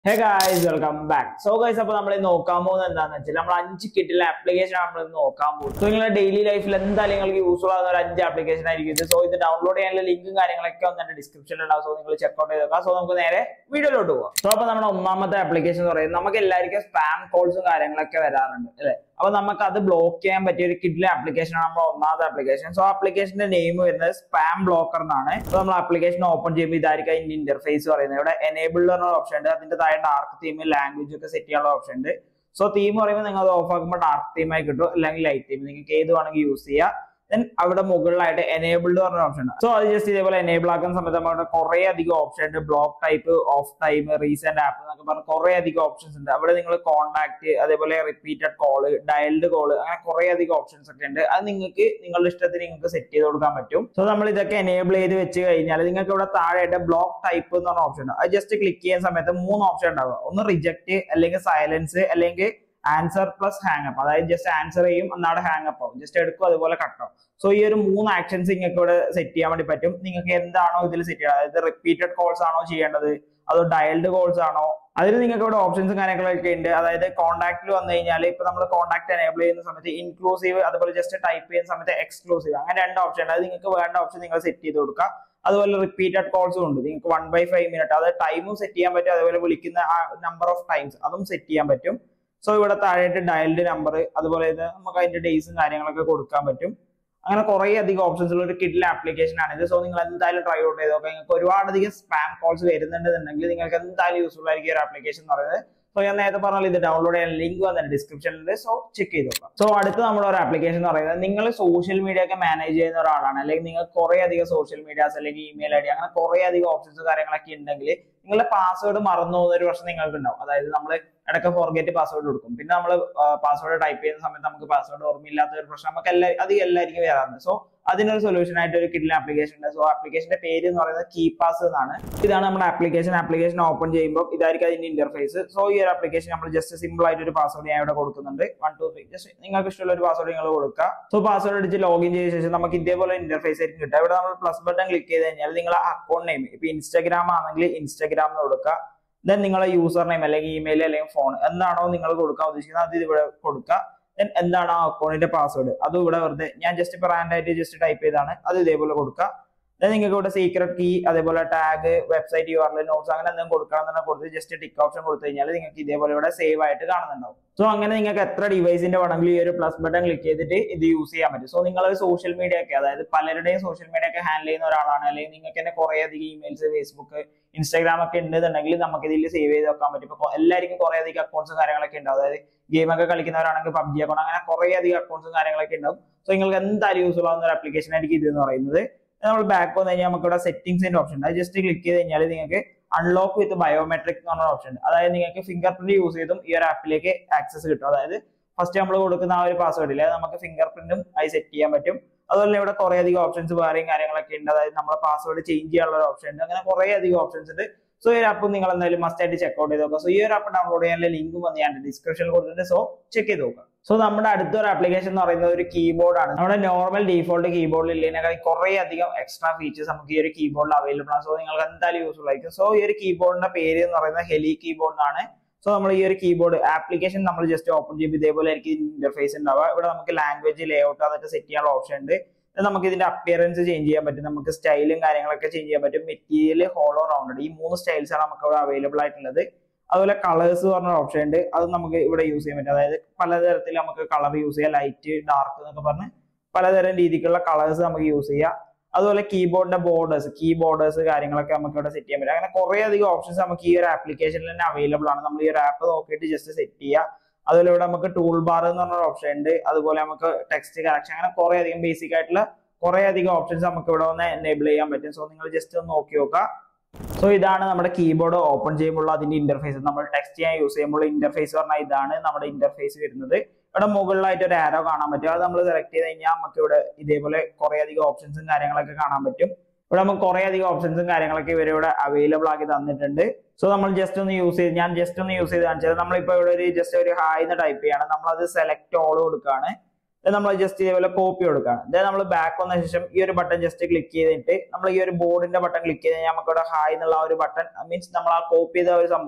ഹേ guys welcome back so guys അപ്പൊ നമ്മൾ നോക്കാൻ പോകുന്നത് എന്താണെന്ന് വെച്ചാൽ നമ്മൾ അഞ്ച് കിറ്റിലെ ആപ്ലിക്കേഷൻ ആണ് നമ്മൾ നോക്കാൻ പോകുന്നത് സോ നിങ്ങളുടെ ഡെയിലി ലൈഫിൽ എന്തായാലും നിങ്ങൾക്ക് യൂസ്ഫുൾ ആകുന്ന ഒരു അഞ്ച് ആപ്ലിക്കേഷൻ ആയിരിക്കും ഇത് സോ ഇത് ഡൗൺലോഡ് ചെയ്യാനുള്ള ലിങ്കും കാര്യങ്ങളൊക്കെ ഒന്ന് എന്റെ ഡിസ്ക്രിപ്ഷനിൽ ഉണ്ടാവും സോ നിങ്ങൾ ചെക്ക് ഔട്ട് ചെയ്തേക്കാം സോ നമുക്ക് നേരെ വീഡിയോയിലോട്ട് പോകാം സോ അപ്പൊ നമ്മുടെ ഒന്നാമത്തെ ആപ്ലിക്കേഷൻ എന്ന് പറയുന്നത് നമുക്ക് എല്ലാവർക്കും സ്പാം കോൾസും കാര്യങ്ങളൊക്കെ വരാറുണ്ട് അല്ലെ അപ്പൊ നമുക്ക് അത് ബ്ലോക്ക് ചെയ്യാൻ പറ്റിയ ഒരു കിഡിലെ ആപ്ലിക്കേഷൻ ആണ് നമ്മുടെ ഒന്നാമത്തെ ആപ്ലിക്കേഷൻ സോ ആപ്ലിക്കേഷന്റെ നെയിം വരുന്നത് സ്പാം ബ്ലോക്കർ എന്നാണ് സോ നമ്മൾ ആപ്ലിക്കേഷൻ ഓപ്പൺ ചെയ്യുമ്പോൾ ഇതായിരിക്കും അതിന്റെ ഇന്റർഫേസ് പറയുന്നത് ഇവിടെ എനേബിൾ എന്ന ഓപ്ഷൻ ഉണ്ട് അതിന്റെ താഴെ ഡാർക്ക് തീം ലാംഗ്വേജ് ഒക്കെ സെറ്റ് ചെയ്യാനുള്ള ഓപ്ഷൻ ഉണ്ട് സോ തീം പറയുമ്പോൾ നിങ്ങൾ അത് ഓഫ് ആക്കുമ്പോൾ ഡാർക്ക് തീം ആയി കിട്ടും അല്ലെങ്കിൽ ലൈറ്റ് തീം നിങ്ങൾക്ക് ഏത് വേണമെങ്കിൽ യൂസ് ചെയ്യാം ദെൻ അവിടെ മുകളിലായിട്ട് എനേബിൾഡ് പറഞ്ഞ ഓപ്ഷൻ ഉണ്ട് സോ അത് ജസ്റ്റ് ഇതേപോലെ എനേബിൾ ആക്കുന്ന സമയത്ത് നമ്മുടെ കുറെ അധികം ഓപ്ഷൻ ഉണ്ട് block type of time recent app എന്നൊക്കെ പറഞ്ഞ കുറെ അധികം ഓപ്ഷൻസ് ഉണ്ട് അവിടെ നിങ്ങൾ കോൺടാക്ട് അതേപോലെ റിപ്പീറ്റഡ് കോള് ഡയൽഡ് കോള് അങ്ങനെ കുറെ അധികം ഓപ്ഷൻസ് ഒക്കെ ഉണ്ട് അത് നിങ്ങൾക്ക് നിങ്ങളുടെ ഇഷ്ടത്തിന് നിങ്ങൾക്ക് സെറ്റ് ചെയ്ത് കൊടുക്കാൻ പറ്റും സോ നമ്മൾ ഇതൊക്കെ എനേബിൾ ചെയ്ത് വെച്ച് കഴിഞ്ഞാൽ നിങ്ങൾക്ക് ഇവിടെ താഴെയായിട്ട് ബ്ലോക്ക് ടൈപ്പ് എന്ന് പറഞ്ഞ ഓപ്ഷൻ ഉണ്ട് അത് ജസ്റ്റ് ക്ലിക്ക് ചെയ്യുന്ന സമയത്ത് മൂന്ന് ഓപ്ഷൻ ഉണ്ടാവുക ഒന്ന് റിജക്ട് അല്ലെങ്കിൽ സൈലൻസ് അല്ലെങ്കിൽ ആൻസർ പ്ലസ് ഹാങ് അപ്പ് അതായത് ജസ്റ്റ് ആൻസർ ചെയ്യും എന്നാടെ ഹാങ് അപ്പ് ആവും ജസ്റ്റ് എടുക്കും അതുപോലെ കട്ടാവും സോ ഈ ഒരു മൂന്ന് ആക്ഷൻസ് നിങ്ങൾക്ക് ഇവിടെ സെറ്റ് ചെയ്യാൻ വേണ്ടി പറ്റും നിങ്ങൾക്ക് എന്താണോ ഇതിൽ സെറ്റ് ചെയ്യണം അതായത് റിപ്പീറ്റഡ് കോൾസ് ആണോ ചെയ്യേണ്ടത് അതോ ഡയൽഡ് കോൾസ് ആണോ അതിൽ നിങ്ങൾക്ക് ഇവിടെ ഓപ്ഷൻസും കാര്യങ്ങളൊക്കെ ഉണ്ട് അതായത് കോൺടാക്റ്റിൽ വന്നു കഴിഞ്ഞാൽ ഇപ്പൊ നമ്മൾ കോൺടാക്ട് എനേബിൾ ചെയ്യുന്ന സമയത്ത് ഇൻക്ലൂസീവ് അതുപോലെ ജസ്റ്റ് ടൈപ്പ് ചെയ്യുന്ന സമയത്ത് എക്സ്ക്ലൂസീവ് അങ്ങനെ രണ്ട് ഓപ്ഷൻ ഉണ്ട് അത് നിങ്ങൾക്ക് വേണ്ട ഓപ്ഷൻ നിങ്ങൾ സെറ്റ് ചെയ്ത് കൊടുക്കുക അതുപോലെ റിപ്പീറ്റഡ് കോൾസും ഉണ്ട് നിങ്ങൾക്ക് വൺ ബൈ ഫൈവ് മിനിറ്റ് അതായത് ടൈമും സെറ്റ് ചെയ്യാൻ പറ്റും അതുപോലെ വിളിക്കുന്ന ആ നമ്പർ ഓഫ് ടൈംസ് അതും സെറ്റ് ചെയ്യാൻ പറ്റും സോ ഇവിടെ താഴെയായിട്ട് ഡയൽഡ് നമ്പർ അതുപോലെ ഇത് നമുക്ക് അതിന്റെ ഡേയ്സും കാര്യങ്ങളൊക്കെ കൊടുക്കാൻ പറ്റും അങ്ങനെ കുറെ അധികം ഓപ്ഷൻസ് ഉള്ള ഒരു കിഡിലെ ആപ്ലിക്കേഷൻ ആണ് ഇത് സോ നിങ്ങൾ എന്തായാലും ട്രൈ ഔട്ട് ചെയ്ത് നോക്കാം നിങ്ങൾക്ക് ഒരുപാട് അധികം സ്പാം കോൾസ് വരുന്നുണ്ടെന്നുണ്ടെങ്കിൽ നിങ്ങൾക്ക് എന്തായാലും യൂസ്ഫുൾ ആയിരിക്കും ഒരു ആപ്ലിക്കേഷൻ എന്ന് പറയുന്നത് സോ ഞാൻ നേരത്തെ പറഞ്ഞാൽ ഇത് ഡൗൺലോഡ് ചെയ്യാൻ ലിങ്ക് വന്നിട്ട് ഡിസ്ക്രിപ്ഷനിൽ സോ ചെക്ക് ചെയ്ത് നോക്കാം സോ അടുത്ത നമ്മുടെ ഒരു ആപ്ലിക്കേഷൻ എന്ന് പറയുന്നത് നിങ്ങൾ സോഷ്യൽ മീഡിയ ഒക്കെ മാനേജ് ചെയ്യുന്ന ഒരാളാണ് അല്ലെങ്കിൽ നിങ്ങൾക്ക് കുറെ അധികം സോഷ്യൽ മീഡിയാസ് അല്ലെങ്കിൽ ഇമെയിൽ ഐ ഡി അങ്ങനെ കുറെ അധികം ഓപ്ഷൻസ് കാര്യങ്ങളൊക്കെ ഉണ്ടെങ്കിൽ നിങ്ങളുടെ പാസ്വേഡ് മറന്നു പോകുന്ന ഒരു പ്രശ്നം നിങ്ങൾക്ക് ഉണ്ടാവും അതായത് നമ്മൾ ഇടയ്ക്ക് ഫോർഗേറ്റ് പാസ്വേഡ് കൊടുക്കും പിന്നെ നമ്മൾ പാസ്വേഡ് ടൈപ്പ് ചെയ്യുന്ന സമയത്ത് നമുക്ക് പാസ്വേഡ് ഓർമ്മയില്ലാത്ത ഒരു പ്രശ്നം നമുക്ക് എല്ലാ അത് എല്ലാവർക്കും വരാറുണ്ട് സോ അതിനൊരു സൊല്യൂഷൻ ആയിട്ട് ഒരു കിഡിലെ ആപ്ലിക്കേഷൻ ഉണ്ട് സോ ആപ്ലിക്കേഷന്റെ പേര് എന്ന് പറയുന്നത് കീപാസ് എന്നാണ് ഇതാണ് നമ്മുടെ ആപ്ലിക്കേഷൻ ആപ്ലിക്കേഷൻ ഓപ്പൺ ചെയ്യുമ്പോൾ ഇതായിരിക്കും അതിന്റെ ഇന്റർഫേസ് സോ ഈ ഒരു ആപ്ലിക്കേഷൻ നമ്മൾ ജസ്റ്റ് സിമ്പിൾ ആയിട്ട് ഒരു പാസ്വേഡ് ഞാൻ ഇവിടെ കൊടുക്കുന്നുണ്ട് വൺ ടു ത്രീ ജസ്റ്റ് നിങ്ങൾക്ക് ഇഷ്ടമുള്ള ഒരു പാസ്വേഡ് നിങ്ങൾ കൊടുക്കുക സോ പാസ്വേഡ് അടിച്ച് ലോഗിൻ ചെയ്ത ശേഷം നമുക്ക് ഇതേപോലെ ഇന്റർഫേസ് ആയിരിക്കും കിട്ടുക ഇവിടെ നമ്മൾ പ്ലസ് ബട്ടൺ ക്ലിക്ക് ചെയ്ത് കഴിഞ്ഞാൽ നിങ്ങൾ അക്കൗണ്ട് നെയിം ഇപ്പൊ ഇൻസ്റ്റാഗ്രാം ആണെങ്കിൽ ഇൻസ്റ്റാഗ്രാം എന്ന് കൊടുക്കുക ദെൻ നിങ്ങളെ യൂസർ നെയിം അല്ലെങ്കിൽ ഇമെയിൽ അല്ലെങ്കിൽ ഫോൺ എന്താണോ നിങ്ങൾ കൊടുക്കാൻ ഉദ്ദേശിക്കുന്നത് അത് ഇവിടെ കൊടുക്കുക ദെൻ എന്താണ് ആ അക്കൗണ്ടിന്റെ പാസ്വേഡ് അത് ഇവിടെ വെറുതെ ഞാൻ ജസ്റ്റ് ഇപ്പൊ റാൻഡായിട്ട് ജസ്റ്റ് ടൈപ്പ് ചെയ്താണ് അത് ഇതേപോലെ കൊടുക്കുക ദെൻ നിങ്ങൾക്ക് ഇവിടെ സീക്രട്ട് കീ അതേപോലെ tag website U R notes അങ്ങനെ എന്തെങ്കിലും കൊടുക്കണം കൊടുത്ത് ജസ്റ്റ് ടിക്ക് ഓപ്ഷൻ കൊടുത്തു കഴിഞ്ഞാൽ നിങ്ങൾക്ക് ഇതേപോലെ ഇവിടെ സേവ് ആയിട്ട് കാണുന്നുണ്ടാവും സോ അങ്ങനെ നിങ്ങൾക്ക് എത്ര ഡിവൈസിന്റെ വേണമെങ്കിലും ഈ ഒരു പ്ലസ് ബട്ടൺ ക്ലിക്ക് ചെയ്തിട്ട് ഇത് യൂസ് ചെയ്യാൻ പറ്റും സോ നിങ്ങൾ സോഷ്യൽ മീഡിയ ഒക്കെ അതായത് പലരുടെയും സോഷ്യൽ മീഡിയ ഒക്കെ ഹാൻഡിൽ ചെയ്യുന്ന ഒരാളാണ് അല്ലെങ്കിൽ നിങ്ങൾക്ക് തന്നെ കുറെ അധികം ഇമെയിൽസ് ഫേസ്ബുക്ക് ഇൻസ്റ്റാഗ്രാം ഒക്കെ ഉണ്ടെന്നുണ്ടെങ്കിൽ നമുക്ക് ഇതിൽ സേവ് ചെയ്ത് വെക്കാൻ പറ്റും ഇപ്പൊ എല്ലാവർക്കും കുറെ അധികം അക്കൗണ്ട്സും കാര്യങ്ങളൊക്കെ ഉണ്ടാവും അതായത് ഗെയിം ഒക്കെ കളിക്കുന്നവരാണെങ്കിൽ പബ്ജി അക്കൗണ്ട് അങ്ങനെ കുറെ അധികം അക്കൗണ്ട്സും കാര്യങ്ങളൊക്കെ ഉണ്ടാവും സോ നിങ്ങൾക്ക് എന്തായാലും യൂസ്ഫുൾ ആവുന്ന ഒരു ആപ്ലിക്കേഷൻ ആയിരിക്കും ഇത് എന്ന് പറയുന്നത് നമ്മൾ ബാക്ക് വന്നു കഴിഞ്ഞാൽ നമുക്ക് ഇവിടെ സെറ്റിംഗ്സിന്റെ ഓപ്ഷൻ ഉണ്ട് അത് ജസ്റ്റ് ക്ലിക്ക് ചെയ്ത് കഴിഞ്ഞാൽ നിങ്ങൾക്ക് അൺലോക്ക് വിത്ത് ബയോമെട്രിക് എന്ന് പറഞ്ഞ ഓപ്ഷൻ ഉണ്ട് അതായത് നിങ്ങൾക്ക് ഫിംഗർ പ്രിന്റ് യൂസ് ചെയ്തും ഈ ഒരു ആപ്പിലേക്ക് ആക്സസ് കിട്ടും അതായത് ഫസ്റ്റ് നമ്മൾ കൊടുക്കുന്ന ആ ഒരു പാസ്വേഡ് ഇല്ല അത് നമുക്ക് ഫിംഗർ പ്രിന്റും അത് സെറ്റ് ചെയ്യാൻ പറ്റും അതുപോലെ ഇവിടെ കുറെ അധികം ഓപ്ഷൻസ് വേറെയും കാര്യങ്ങളൊക്കെ ഉണ്ട് അതായത് നമ്മളെ പാസ്വേഡ് ചേഞ്ച് ചെയ്യാനുള്ള ഒരു ഓപ്ഷൻ ഉണ്ട് അങ്ങനെ കുറെ അധികം ഓപ്ഷൻസ് ഉണ്ട് സോ ഈ ഒരു ആപ്പ് നിങ്ങൾ എന്തായാലും മസ്റ്റ് ആയിട്ട് ചെക്ക് ഔട്ട് ചെയ്ത് നോക്കുക സോ ഈ ഒരു ആപ്പ് ഡൗൺലോഡ് ചെയ്യാനുള്ള ലിങ്കും വന്ന് ഞാൻ ഡിസ്ക്രിപ്ഷനിൽ കൊടുത്തിട്ടുണ്ട് സോ ചെക്ക് ചെയ്ത് നോക്കുക സോ നമ്മുടെ അടുത്തൊരു ആപ്ലിക്കേഷൻ എന്ന് പറയുന്നത് ഒരു കീബോർഡ് ആണ് നമ്മുടെ നോർമൽ ഡീഫോൾട്ട് കീബോർഡിൽ ഇല്ലേനേക്കാൾ കുറെ അധികം എക്സ്ട്രാ ഫീച്ചേഴ്സ് നമുക്ക് ഈ ഒരു കീബോർഡിൽ അവൈലബിൾ ആണ് സോ നിങ്ങൾക്ക് എന്തായാലും യൂസ്ഫുൾ ആയിരിക്കും സോ ഈ ഒരു കീബോർഡിന്റെ പേര് എന്ന് പറയുന്നത് ഹെലി കീബോർഡ് എന്നാണ് സോ നമ്മൾ ഈ ഒരു കീബോർഡ് ആപ്ലിക്കേഷൻ നമ്മൾ ജസ്റ്റ് ഓപ്പൺ ചെയ്യുമ്പോൾ ഇതേപോലെ ആയിരിക്കും ഇന്റർഫേസ് ഉണ്ടാവുക ഇവിടെ നമുക്ക് ലാംഗ്വേജ് ലേഔട്ട് അതൊക്കെ സെറ്റ് ചെയ്യാനുള്ള ഓപ്ഷൻ ഉണ്ട് നമുക്ക് ഇതിന്റെ അപ്പിയറൻസ് ചേഞ്ച് ചെയ്യാൻ പറ്റും നമുക്ക് സ്റ്റൈലും കാര്യങ്ങളൊക്കെ ചേഞ്ച് ചെയ്യാൻ പറ്റും മെറ്റീരിയൽ ഹോളോ റൗണ്ടഡ് ഈ മൂന്ന് സ്റ്റൈൽസ് ആണ് നമുക്ക് ഇവിടെ അവൈലബിൾ ആയിട്ടുള്ളത് അതുപോലെ കളേഴ്സ് പറഞ്ഞ ഓപ്ഷൻ ഉണ്ട് അത് നമുക്ക് ഇവിടെ യൂസ് ചെയ്യാൻ പറ്റും അതായത് പലതരത്തിൽ നമുക്ക് കളർ യൂസ് ചെയ്യാം ലൈറ്റ് ഡാർക്ക് എന്നൊക്കെ പറഞ്ഞ് പലതരം രീതിക്കുള്ള കളേഴ്സ് നമുക്ക് യൂസ് ചെയ്യാം അതുപോലെ കീബോർഡിന്റെ ബോർഡേഴ്സ് കീ ബോർഡേഴ്സ് കാര്യങ്ങളൊക്കെ നമുക്ക് ഇവിടെ സെറ്റ് ചെയ്യാൻ പറ്റും അങ്ങനെ കുറെ അധികം ഓപ്ഷൻസ് നമുക്ക് ഈ ഒരു ആപ്ലിക്കേഷനിൽ തന്നെ അവൈലബിൾ ആണ് നമ്മൾ ഈ ഒരു ആപ്പ് നോക്കിയിട്ട് ജസ്റ്റ് സെറ്റ് ചെയ്യുക അതുപോലെ ഇവിടെ നമുക്ക് ടൂൾ ബാർ എന്ന് പറഞ്ഞ ഓപ്ഷൻ ഉണ്ട് അതുപോലെ നമുക്ക് ടെക്സ്റ്റ് കറക്ഷൻ അങ്ങനെ കുറെ അധികം ബേസിക് ആയിട്ടുള്ള കുറെ അധികം ഓപ്ഷൻസ് നമുക്ക് ഇവിടെ ഒന്ന് എനേബിൾ ചെയ്യാൻ പറ്റും സോ നിങ്ങൾ ജസ്റ്റ് ഒന്ന് നോക്കി നോക്കുക സോ ഇതാണ് നമ്മുടെ കീബോർഡ് ഓപ്പൺ ചെയ്യുമ്പോൾ അതിന്റെ ഇന്റർഫേസ് നമ്മൾ ടെക്സ്റ്റ് ചെയ്യാൻ യൂസ് ചെയ്യുമ്പോൾ ഇന്റർഫേസ് പറഞ്ഞാൽ ഇതാണ് നമ്മുടെ ഇന്റർഫേസ് വരുന്നത് ഇവിടെ മുകളിലായിട്ട് ഒരു ആരോ കാണാൻ പറ്റും അത് നമ്മൾ സെലക്ട് ചെയ്ത് കഴിഞ്ഞാൽ നമുക്ക് ഇവിടെ ഇതേപോലെ കുറെ അധികം ഓപ്ഷൻസും കാര്യങ്ങളൊക്കെ കാണാൻ പറ്റും ഇവിടെ നമുക്ക് കുറെ അധികം ഓപ്ഷൻസും കാര്യങ്ങളൊക്കെ ഇവർ ഇവിടെ അവൈലബിൾ ആക്കി തന്നിട്ടുണ്ട് സോ നമ്മൾ ജസ്റ്റ് ഒന്ന് യൂസ് ചെയ്ത് ഞാൻ ജസ്റ്റ് ഒന്ന് യൂസ് ചെയ്ത് കാണിച്ചത് നമ്മളിപ്പോ ഇവിടെ ഒരു ജസ്റ്റ് ഒരു ഹായ് എന്ന് ടൈപ്പ് ചെയ്യാണ് നമ്മൾ അത് സെലക്ട് ഓൾ കൊടുക്കുകയാണ് നമ്മൾ ജസ്റ്റ് ഇതേപോലെ കോപ്പി കൊടുക്കുകയാണ് ഇതേ നമ്മൾ ബാക്ക് വന്ന ശേഷം ഈ ഒരു ബട്ടൺ ജസ്റ്റ് ക്ലിക്ക് ചെയ്തിട്ട് നമ്മൾ ഈ ഒരു ബോർഡിന്റെ ബട്ടൺ ക്ലിക്ക് ചെയ്ത് കഴിഞ്ഞാൽ നമുക്ക് ഇവിടെ ഹായ് എന്നുള്ള ആ ഒരു ബട്ടൺ മീൻസ് നമ്മൾ ആ കോപ്പി ചെയ്ത ഒരു സംഭവം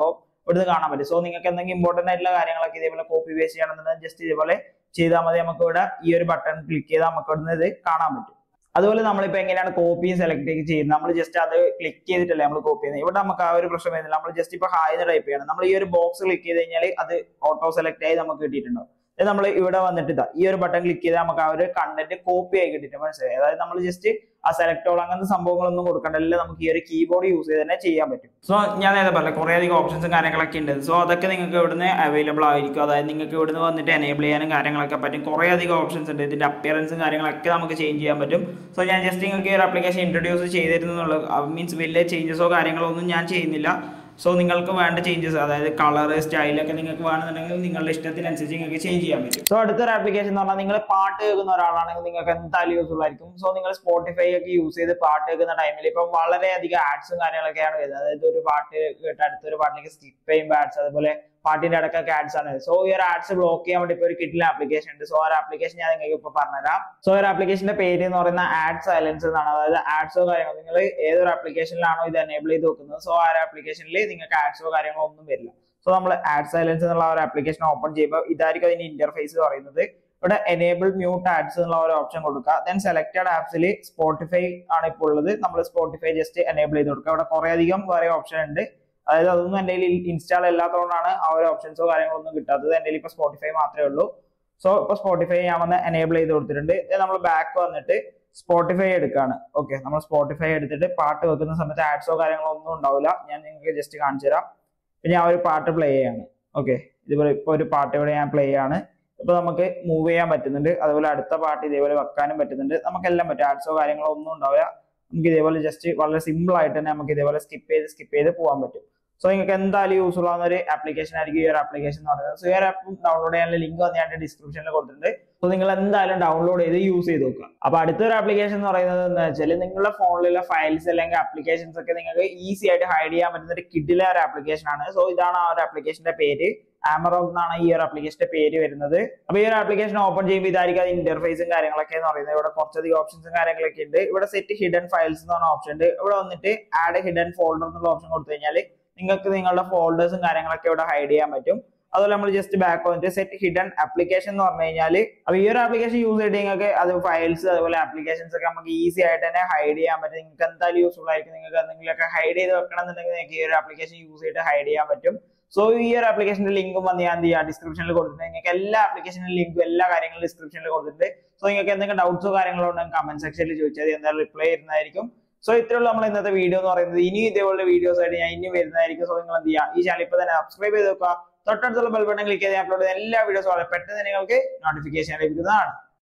ഇവിടുന്ന് കാണാൻ പറ്റും സോ നിങ്ങൾക്ക് എന്തെങ്കിലും ഇമ്പോർട്ടന്റ് ആയിട്ടുള്ള കാര്യങ്ങളൊക്കെ ഇതേപോലെ കോപ്പി പേസ്റ്റ് ചെയ്യണമെന്നുണ്ടെങ്കിൽ ജസ്റ്റ് ഇതേപോലെ ചെയ്താൽ മതി നമുക്ക് ഇവിടെ ഈ ഒരു ബട്ടൺ ക്ലിക്ക് ചെയ്താൽ നമുക്ക് ഇവിടുന്ന് ഇത് കാണാൻ പറ്റും അതുപോലെ നമ്മളിപ്പോ എങ്ങനെയാണ് കോപ്പിയും സെലക്ട് ചെയ്യുന്നത് നമ്മൾ ജസ്റ്റ് അത് ക്ലിക്ക് ചെയ്തിട്ടല്ലേ നമ്മൾ കോപ്പി ചെയ്യുന്നത് ഇവിടെ നമുക്ക് ആ ഒരു പ്രശ്നം വരുന്നില്ല നമ്മൾ ജസ്റ്റ് ഇപ്പൊ ഹായ് എന്ന് ടൈപ്പ് ചെയ്യണം നമ്മൾ ഈ ഒരു ബോക്സ് ക്ലിക്ക് ചെയ്ത് കഴിഞ്ഞാൽ അത് ഓട്ടോ സെലക്ട് ആയി നമുക്ക് കിട്ടിയിട്ടുണ്ടാവും നമ്മൾ ഇവിടെ വന്നിട്ട് ഇതാ ഈ ഒരു ബട്ടൺ ക്ലിക്ക് ചെയ്താൽ നമുക്ക് ആ ഒരു കണ്ടന്റ് കോപ്പി ആയി കിട്ടിയിട്ട് മനസ്സിലായി അതായത് നമ്മൾ ജസ്റ്റ് ആ സെലക്ട് ഓൾ അങ്ങനത്തെ സംഭവങ്ങളൊന്നും കൊടുക്കണ്ടല്ല നമുക്ക് ഈ ഒരു കീബോർഡ് യൂസ് ചെയ്ത് തന്നെ ചെയ്യാൻ പറ്റും സോ ഞാൻ നേരത്തെ പറഞ്ഞ കുറേ അധികം ഓപ്ഷൻസും കാര്യങ്ങളൊക്കെ ഉണ്ട് സോ അതൊക്കെ നിങ്ങൾക്ക് ഇവിടുന്ന് അവൈലബിൾ ആയിരിക്കും അതായത് നിങ്ങൾക്ക് ഇവിടുന്ന് വന്നിട്ട് എനേബിൾ ചെയ്യാനും കാര്യങ്ങളൊക്കെ പറ്റും കുറേ അധികം ഓപ്ഷൻസ് ഉണ്ട് ഇതിന്റെ അപ്പിയറൻസും കാര്യങ്ങളൊക്കെ നമുക്ക് ചേഞ്ച് ചെയ്യാൻ പറ്റും സോ ഞാൻ ജസ്റ്റ് നിങ്ങൾക്ക് ഈ ഒരു ആപ്ലിക്കേഷൻ ഇൻട്രൊഡ്യൂസ് ചെയ്തിരുന്നുള്ള മീൻസ് വലിയ ചേഞ്ചസോ കാര്യങ്ങളോ ഒന്നും ഞാൻ ചെയ്യുന്നില്ല സോ നിങ്ങൾക്ക് വേണ്ട ചേഞ്ചസ് അതായത് കളർ സ്റ്റൈലൊക്കെ നിങ്ങൾക്ക് വേണമെന്നുണ്ടെങ്കിൽ നിങ്ങളുടെ ഇഷ്ടത്തിനനുസരിച്ച് നിങ്ങൾക്ക് ചേഞ്ച് ചെയ്യാൻ പറ്റും സോ അടുത്തൊരു ആപ്ലിക്കേഷൻ എന്ന് പറഞ്ഞാൽ നിങ്ങൾ പാട്ട് കേൾക്കുന്ന ഒരാളാണെങ്കിൽ നിങ്ങൾക്ക് എന്തായാലും യൂസ്ഫുൾ ആയിരിക്കും സോ നിങ്ങൾ സ്പോട്ടിഫൈ ഒക്കെ യൂസ് ചെയ്ത് പാട്ട് കേൾക്കുന്ന ടൈമിൽ ഇപ്പം വളരെയധികം ആഡ്സും കാര്യങ്ങളൊക്കെയാണ് വരുന്നത് അതായത് ഒരു പാട്ട് കേട്ട് അടുത്തൊരു പാട്ടിലേക്ക് സ്കിപ്പ് ചെയ്യുമ്പോൾ ആഡ്സ് അതുപോലെ പാട്ടിന്റെ ഇടക്കൊക്കെ ആഡ്സ് ആണ് സോ ഈ ഒരു ആഡ്സ് ബ്ലോക്ക് ചെയ്യാൻ വേണ്ടി ഇപ്പൊ ഒരു കിറ്റിലെ ആപ്ലിക്കേഷൻ ഉണ്ട് സോ ആ ഒരു ആപ്ലിക്കേഷൻ ഞാൻ നിങ്ങൾക്ക് ഇപ്പൊ പറഞ്ഞുതരാം സോ ഒരു ആപ്ലിക്കേഷന്റെ പേര് എന്ന് പറയുന്ന ആഡ് സൈലൻസ് എന്നാണ് അതായത് ആഡ്സോ കാര്യങ്ങളോ നിങ്ങൾ ഏതൊരു ആപ്ലിക്കേഷനിലാണോ ഇത് എനേബിൾ ചെയ്ത് വെക്കുന്നത് സോ ആ ഒരു ആപ്ലിക്കേഷനിൽ നിങ്ങൾക്ക് ആഡ്സോ കാര്യങ്ങളോ ഒന്നും വരില്ല സോ നമ്മൾ ആഡ് സൈലൻസ് എന്നുള്ള ഒരു ആപ്ലിക്കേഷൻ ഓപ്പൺ ചെയ്യുമ്പോൾ ഇതായിരിക്കും അതിന്റെ ഇന്റർഫേസ് പറയുന്നത് ഇവിടെ എനേബിൾ മ്യൂട്ട് ആഡ്സ് എന്നുള്ള ഒരു ഓപ്ഷൻ കൊടുക്കുക ദെൻ സെലക്ടഡ് ആപ്സിൽ സ്പോട്ടിഫൈ ആണ് ഇപ്പോൾ ഉള്ളത് നമ്മൾ സ്പോട്ടിഫൈ ജസ്റ്റ് എനേബിൾ ചെയ്ത് കൊടുക്കുക അവിടെ കുറെ അധികം വേറെ ഓപ്ഷൻ ഉണ്ട് അതായത് അതൊന്നും എൻ്റെ കയ്യിൽ ഇൻസ്റ്റാൾ അല്ലാത്തതുകൊണ്ടാണ് ആ ഒരു ഓപ്ഷൻസോ കാര്യങ്ങളോ ഒന്നും കിട്ടാത്തത് എൻ്റെ കയ്യിൽ ഇപ്പൊ സ്പോട്ടിഫൈ മാത്രമേ ഉള്ളൂ സോ ഇപ്പൊ സ്പോട്ടിഫൈ ഞാൻ വന്ന് എനേബിൾ ചെയ്ത് കൊടുത്തിട്ടുണ്ട് നമ്മൾ ബാക്ക് വന്നിട്ട് സ്പോട്ടിഫൈ എടുക്കാണ് ഓക്കെ നമ്മൾ സ്പോട്ടിഫൈ എടുത്തിട്ട് പാട്ട് വെക്കുന്ന സമയത്ത് ആഡ്സോ കാര്യങ്ങളോ ഒന്നും ഉണ്ടാവില്ല ഞാൻ നിങ്ങൾക്ക് ജസ്റ്റ് കാണിച്ചു തരാം പിന്നെ ആ ഒരു പാട്ട് പ്ലേ ചെയ്യാണ് ഓക്കെ ഇതുപോലെ ഇപ്പൊ ഒരു പാട്ട് ഇവിടെ ഞാൻ പ്ലേ ആണ് ഇപ്പൊ നമുക്ക് മൂവ് ചെയ്യാൻ പറ്റുന്നുണ്ട് അതുപോലെ അടുത്ത പാട്ട് ഇതേപോലെ വെക്കാനും പറ്റുന്നുണ്ട് നമുക്കെല്ലാം പറ്റും ആഡ്സോ കാര്യങ്ങളോ ഒന്നും ഉണ്ടാവില്ല നമുക്ക് ഇതേപോലെ ജസ്റ്റ് വളരെ സിമ്പിൾ ആയിട്ട് തന്നെ നമുക്ക് ഇതേപോലെ സ്കിപ്പ് ചെയ്ത് സ്കിപ്പ് ചെയ്ത് പോകാൻ പറ്റും സോ നിങ്ങൾക്ക് എന്തായാലും യൂസ്ഫുൾ ആവുന്ന ഒരു ആപ്ലിക്കേഷൻ ആയിരിക്കും ഈ ഒരു ആപ്ലിക്കേഷൻ എന്ന് പറയുന്നത് സോ ഈ ഒരു ആപ്പ് ഡൗൺലോഡ് ചെയ്യാനുള്ള ലിങ്ക് വന്ന് ഞാൻ ഡിസ്ക്രിപ്ഷനിൽ കൊടുത്തിട്ടുണ്ട് സോ നിങ്ങൾ എന്തായാലും ഡൗൺലോഡ് ചെയ്ത് യൂസ് ചെയ്ത് നോക്കുക അപ്പൊ അടുത്തൊരു ആപ്ലിക്കേഷൻ എന്ന് പറയുന്നത് എന്താ വെച്ചാൽ നിങ്ങളുടെ ഫോണിലുള്ള ഫയൽസ് അല്ലെങ്കിൽ ആപ്ലിക്കേഷൻസ് ഒക്കെ നിങ്ങൾക്ക് ഈസി ആയിട്ട് ഹൈഡ് ചെയ്യാൻ പറ്റുന്ന ഒരു കിഡിലെ ഒരു ആപ്ലിക്കേഷൻ ആണ് സോ ഇതാണ് ആ ഒരു ആപ്ലിക്കേഷന്റെ പേര് ആമറോഗ് എന്നാണ് ഈ ഒരു ആപ്ലിക്കേഷന്റെ പേര് വരുന്നത് അപ്പൊ ഈ ഒരു ആപ്ലിക്കേഷൻ ഓപ്പൺ ചെയ്യുമ്പോൾ ഇതായിരിക്കും അത് ഇന്റർഫേസും കാര്യങ്ങളൊക്കെ എന്ന് പറയുന്നത് ഇവിടെ കുറച്ചധികം ഓപ്ഷൻസും കാര്യങ്ങളൊക്കെ ഉണ്ട് ഇവിടെ സെറ്റ് ഹിഡൻ ഫയൽസ് എന്ന് പറഞ്ഞ ഓപ്ഷൻ ഉണ്ട് ഇവിടെ വന്നിട്ട് ആഡ് ഹിഡൻ ഫോൾഡർ എന്നുള്ള ഓപ്ഷൻ കൊടുത്തു കഴിഞ്ഞാൽ നിങ്ങൾക്ക് നിങ്ങളുടെ ഫോൾഡേഴ്സും കാര്യങ്ങളൊക്കെ ഇവിടെ ഹൈഡ് ചെയ്യാൻ പറ്റും അതുപോലെ നമ്മൾ ജസ്റ്റ് ബാക്ക് വന്നിട്ട് സെറ്റ് ഹിഡൻ ആപ്ലിക്കേഷൻ എന്ന് പറഞ്ഞു കഴിഞ്ഞാൽ അപ്പൊ ഈ ഒരു ആപ്ലിക്കേഷൻ യൂസ് ചെയ്തിട്ട് നിങ്ങൾക്ക് അത് ഫയൽസ് അതുപോലെ ആപ്ലിക്കേഷൻസ് ഒക്കെ നമുക്ക് ഈസി ആയിട്ട് തന്നെ ഹൈഡ് ചെയ്യാൻ പറ്റും നിങ്ങൾക്ക് എന്തായാലും യൂസ്ഫുൾ ആയിരിക്കും നിങ്ങൾക്ക് എന്തെങ്കിലുമൊക്കെ ഹൈഡ് ചെയ്ത് വെക്കണം എന്നുണ്ടെങ്കിൽ നിങ്ങൾക്ക് ഈ ഒരു ആപ്ലിക്കേഷൻ യൂസ് ചെയ്തിട്ട് ഹൈഡ് ചെയ്യാൻ പറ്റും സോ ഈ ഒരു ആപ്ലിക്കേഷന്റെ ലിങ്കും വന്ന് ഞാൻ എന്ത് ചെയ്യാം ഡിസ്ക്രിപ്ഷനിൽ കൊടുത്തിട്ടുണ്ട് നിങ്ങൾക്ക് എല്ലാ ആപ്ലിക്കേഷന്റെ ലിങ്കും എല്ലാ കാര്യങ്ങളും ഡിസ്ക്രിപ്ഷനിൽ കൊടുത്തിട്ടുണ്ട് സോ നിങ്ങൾക്ക് എന്തെങ്കിലും ഡൗട്ട്സോ കാര്യങ്ങളോ ഉണ്ടെങ്കിൽ കമന്റ് സെക്ഷനിൽ ചോദിച്ചാൽ എന്തായാലും റിപ്ലൈ ചെയ്യുന്നതായിരിക്കും സോ ഇത്രയുള്ള നമ്മൾ ഇന്നത്തെ വീഡിയോ എന്ന് പറയുന്നത് ഇനി ഇതേപോലുള്ള വീഡിയോസ് ആയിട്ട് ഞാൻ ഇനി വരുന്നതായിരിക്കും സോ നിങ്ങൾ എന്ത് ചെയ്യുക ഈ ചാനൽ ഇപ്പൊ തന്നെ സബ്സ്ക്രൈബ് ചെയ്ത് വെക്കുക തൊട്ടടുത്തുള്ള ബെൽ ബട്ടൺ ക്ലിക്ക് ചെയ്ത് അപ്ലോഡ് ചെയ്യുന്ന എല്ലാ വീഡിയോസും വളരെ പെട്ടെന്ന് നിങ്ങൾക്ക് നോട്ടിഫിക്കേഷൻ ലഭിക്കുന്നതാണ്